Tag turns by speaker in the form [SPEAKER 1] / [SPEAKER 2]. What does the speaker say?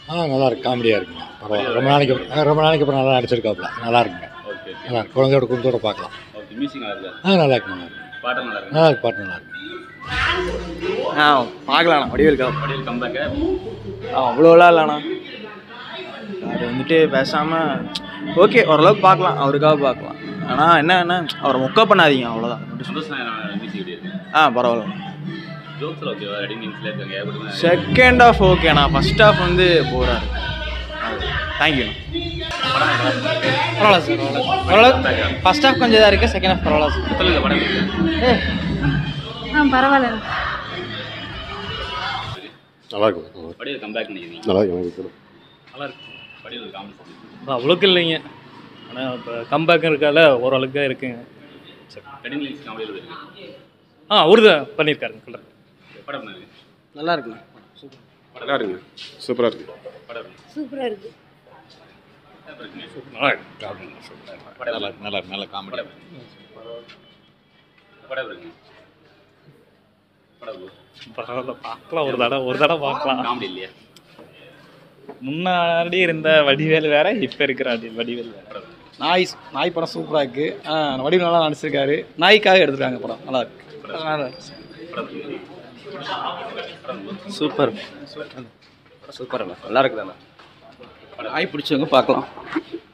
[SPEAKER 1] ஆ நல்லா இருக்கு காமெடியாக இருக்குங்க பரவாயில்ல ரொம்ப நாளைக்கு அப்புறம் ஆ, ரொம்ப நாளைக்கு அப்புறம் நல்லா நடிச்சிருக்காப்புல நல்லா இருக்குங்க
[SPEAKER 2] ஓகே
[SPEAKER 1] நல்லா இருக்கு குழந்தையோட குடும்பத்தோட பார்க்கலாம்
[SPEAKER 2] ஓகே மியூசிக் நல்லா இருக்கா
[SPEAKER 1] ஆ நல்லா இருக்கு நல்லா இருக்கு
[SPEAKER 2] பாட்டம் நல்லா இருக்கு
[SPEAKER 1] நல்லா இருக்கு பாட்டு நல்லா இருக்கு
[SPEAKER 3] ஆ பார்க்கலாம் வடிவேலுக்கா
[SPEAKER 2] வடிவேல் கம்பேக்கு
[SPEAKER 3] ஆ அவ்வளோலாம் இல்லைண்ணா அது வந்துட்டு பேசாமல் ஓகே ஓரளவுக்கு பார்க்கலாம் அவருக்காக பார்க்கலாம் ஆனால் என்னன்னா அவரை மொக்க பண்ணாதீங்க அவ்வளோதான்
[SPEAKER 2] சந்தோஷம் மியூசிக் எப்படி இருக்கு
[SPEAKER 3] ஆ பரவாயில்ல
[SPEAKER 2] ஜோக்ஸில் ஓகேவா ரெடிமிங்ஸில் இருக்காங்க ஏகப்பட்ட
[SPEAKER 3] செகண்ட் ஆஃப் ஓகேண்ணா ஃபர்ஸ்ட் ஆஃப் வந்து போகிறாரு தேங்க்யூ பரவாயில்ல சார் பரவாயில்ல ஃபர்ஸ்ட் ஆஃப் கொஞ்சம் இதாக இருக்குது செகண்ட் ஆஃப் பரவாயில்ல சார்
[SPEAKER 2] சொல்லுங்க படம் எப்படி இருக்கு?
[SPEAKER 4] ஆ பரவாயில்ல
[SPEAKER 1] நல்லா இருக்கும்
[SPEAKER 2] வடிவேல் கம்பேக் பண்ணிக்கிறீங்க
[SPEAKER 1] நல்லா இருக்கு
[SPEAKER 2] நல்லா இருக்கு வடிவேல் காமெடி
[SPEAKER 5] அவ்வளோக்கு இல்லைங்க ஆனால் இப்போ கம்பேக்கும் இருக்கால ஓரளவுக்கு இருக்குங்க
[SPEAKER 2] ரெடிமிங்ஸ் காமெடியில் இருக்கு
[SPEAKER 5] ஆ அவரு தான் பண்ணியிருக்காருங்க கலர்
[SPEAKER 2] படம் என்ன இருக்கு
[SPEAKER 3] நல்லா இருக்குண்ணா
[SPEAKER 6] நல்லா இருக்குங்க சூப்பராக இருக்கு
[SPEAKER 2] படம் இருக்கு
[SPEAKER 4] சூப்பராக இருக்குது
[SPEAKER 5] நல்லா இருக்கு
[SPEAKER 1] நல்லா இருக்கு நல்லா இருக்கு நல்ல காமெடி
[SPEAKER 2] படம் இருக்குங்க படம்
[SPEAKER 5] பரவாயில்ல பார்க்கலாம் ஒரு தடவை ஒரு தடவை பார்க்கலாம்
[SPEAKER 2] காமெடி இல்லையா
[SPEAKER 5] முன்னாடி இருந்த வடிவேல் வேற இப்போ இருக்கிற வடி- வடிவேல் வேற
[SPEAKER 3] நாய் நாய் படம் சூப்பராக இருக்குது வடிவு நல்லா நடிச்சிருக்காரு நாய்க்காக எடுத்துருக்காங்க படம் நல்லா இருக்கு
[SPEAKER 7] சூப்பர் சூப்பர் நல்லா இருக்குதாண்ணா
[SPEAKER 3] நாய் பிடிச்சவங்க பார்க்கலாம்